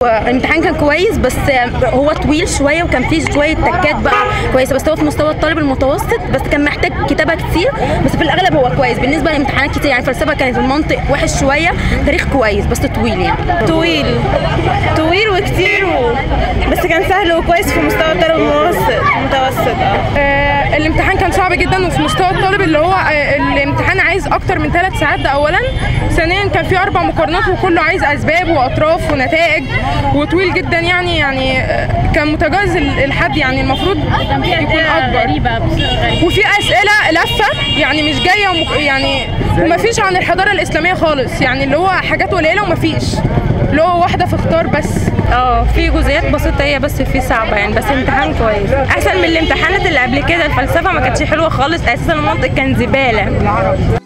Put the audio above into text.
الامتحان كان كويس بس هو طويل شويه وكان فيه شويه تكات بقى كويسه بس هو في مستوى الطالب المتوسط بس كان محتاج كتابه كتير بس في الاغلب هو كويس بالنسبه لامتحانات كتير يعني فلسفه كانت المنطق وحش شويه تاريخ كويس بس طويل يعني طويل طويل وكتير و... بس كان سهل وكويس في مستوى الطالب المتوسط متوسط اه آه، الامتحان كان صعب جدا وفي مستوى الطالب اللي هو آه، الامتحان عايز اكتر من ثلاث ساعات ده اولا ثانيا كان في اربع مقارنات وكله عايز اسباب واطراف ونتائج وطويل جدا يعني يعني آه، كان متجاوز ال- الحد يعني المفروض يكون اكبر وفي اسئله لفه يعني مش جايه ومك- يعني ومفيش عن الحضاره الاسلاميه خالص يعني اللي هو حاجات قليله ومفيش اللي هو واحده في اختار بس اه في جزئيات بسيطه هي بس في صعبه يعني بس امتحان كويس احسن من الامتحانات اللي قبل كده الفلسفه ما كانتش حلوه خالص اساسا المنطق كان زباله